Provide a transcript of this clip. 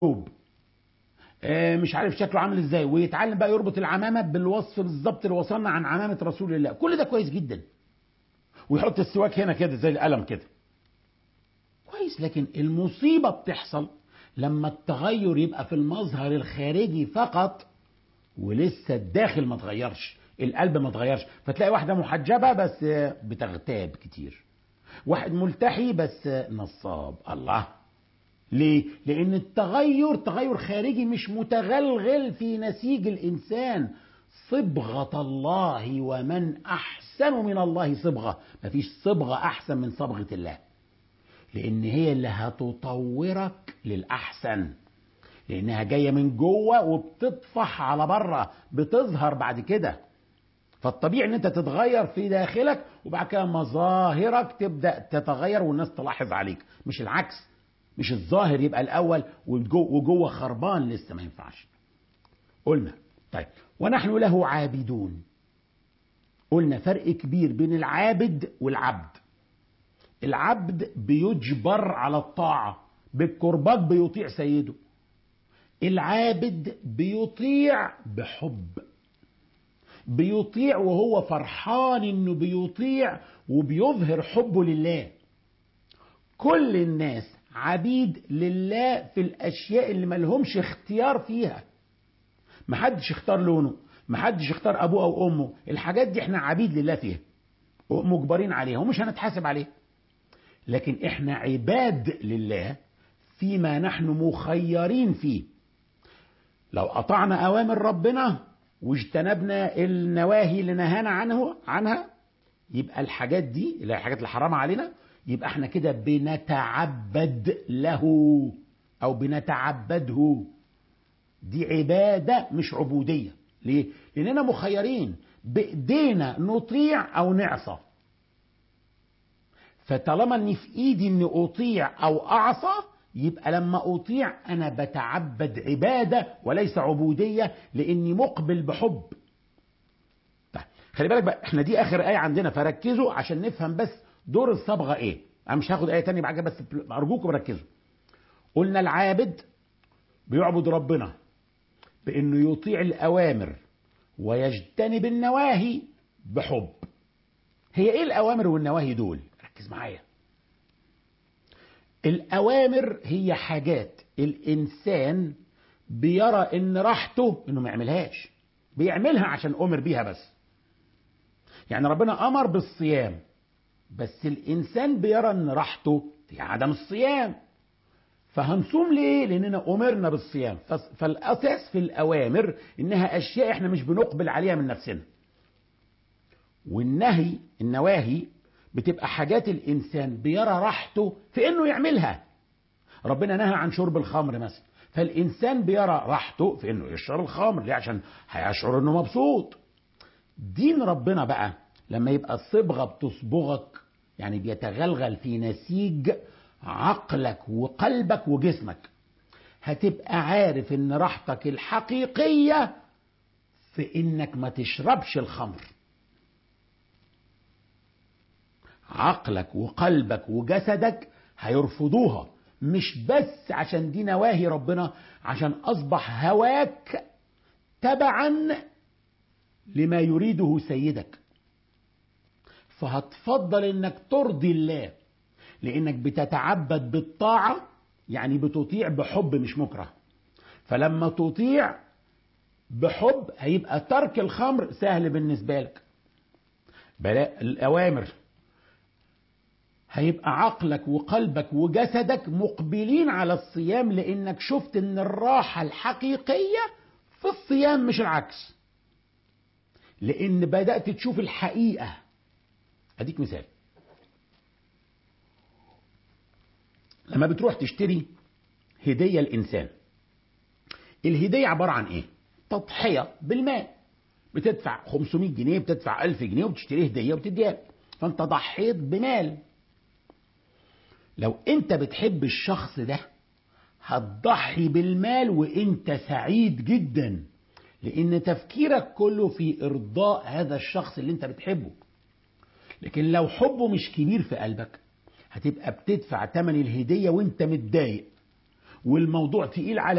ثوب آه، مش عارف شكله عامل ازاي ويتعلم بقى يربط العمامه بالوصف بالظبط اللي وصلنا عن عمامه رسول الله كل ده كويس جدا ويحط السواك هنا كده زي القلم كده كويس لكن المصيبه بتحصل لما التغير يبقى في المظهر الخارجي فقط ولسه الداخل ما اتغيرش القلب ما اتغيرش فتلاقي واحده محجبه بس بتغتاب كتير واحد ملتحي بس نصاب الله ليه؟ لأن التغير تغير خارجي مش متغلغل في نسيج الإنسان صبغة الله ومن أحسن من الله صبغة مفيش صبغة أحسن من صبغة الله لأن هي اللي هتطورك للأحسن لأنها جاية من جوه وبتطفح على بره بتظهر بعد كده فالطبيعي ان انت تتغير في داخلك وبعد كده مظاهرك تبدا تتغير والناس تلاحظ عليك مش العكس مش الظاهر يبقى الاول وجوه خربان لسه ما ينفعش قلنا طيب ونحن له عابدون قلنا فرق كبير بين العابد والعبد العبد بيجبر على الطاعة بالكرباج بيطيع سيده العابد بيطيع بحب بيطيع وهو فرحان انه بيطيع وبيظهر حبه لله كل الناس عبيد لله في الاشياء اللي ملهمش اختيار فيها محدش اختار لونه محدش اختار ابوه او امه الحاجات دي احنا عبيد لله فيها مجبرين عليها ومش هنتحاسب عليها لكن احنا عباد لله فيما نحن مخيرين فيه لو قطعنا اوامر ربنا واجتنبنا النواهي اللي نهانا عنه عنها يبقى الحاجات دي اللي هي الحاجات اللي حرام علينا يبقى احنا كده بنتعبد له او بنتعبده دي عبادة مش عبودية ليه؟ لأننا مخيرين بإيدينا نطيع أو نعصى فطالما اني في ايدي اني اطيع او اعصى يبقى لما اطيع انا بتعبد عباده وليس عبوديه لاني مقبل بحب طيب خلي بالك بقى احنا دي اخر ايه عندنا فركزوا عشان نفهم بس دور الصبغه ايه انا مش هاخد ايه تانية بعد بس ارجوكم ركزوا قلنا العابد بيعبد ربنا بانه يطيع الاوامر ويجتنب النواهي بحب هي ايه الاوامر والنواهي دول ركز معايا الأوامر هي حاجات الإنسان بيرى إن راحته إنه ما يعملهاش بيعملها عشان أمر بيها بس يعني ربنا أمر بالصيام بس الإنسان بيرى إن راحته في عدم الصيام فهنصوم ليه؟ لأننا أمرنا بالصيام فالأساس في الأوامر إنها أشياء إحنا مش بنقبل عليها من نفسنا والنهي النواهي بتبقى حاجات الانسان بيرى راحته في انه يعملها ربنا نهى عن شرب الخمر مثلا فالانسان بيرى راحته في انه يشرب الخمر ليه عشان هيشعر انه مبسوط دين ربنا بقى لما يبقى الصبغه بتصبغك يعني بيتغلغل في نسيج عقلك وقلبك وجسمك هتبقى عارف ان راحتك الحقيقيه في انك ما تشربش الخمر عقلك وقلبك وجسدك هيرفضوها مش بس عشان دي نواهي ربنا عشان اصبح هواك تبعا لما يريده سيدك فهتفضل انك ترضي الله لانك بتتعبد بالطاعه يعني بتطيع بحب مش مكره فلما تطيع بحب هيبقى ترك الخمر سهل بالنسبه لك بلا الاوامر هيبقى عقلك وقلبك وجسدك مقبلين على الصيام لانك شفت ان الراحة الحقيقية في الصيام مش العكس لان بدأت تشوف الحقيقة اديك مثال لما بتروح تشتري هدية الانسان الهدية عبارة عن ايه تضحية بالمال بتدفع 500 جنيه بتدفع 1000 جنيه وبتشتري هدية وبتديها فانت ضحيت بمال لو انت بتحب الشخص ده هتضحي بالمال وانت سعيد جدا لان تفكيرك كله في ارضاء هذا الشخص اللي انت بتحبه لكن لو حبه مش كبير في قلبك هتبقى بتدفع ثمن الهدية وانت متضايق والموضوع تقيل على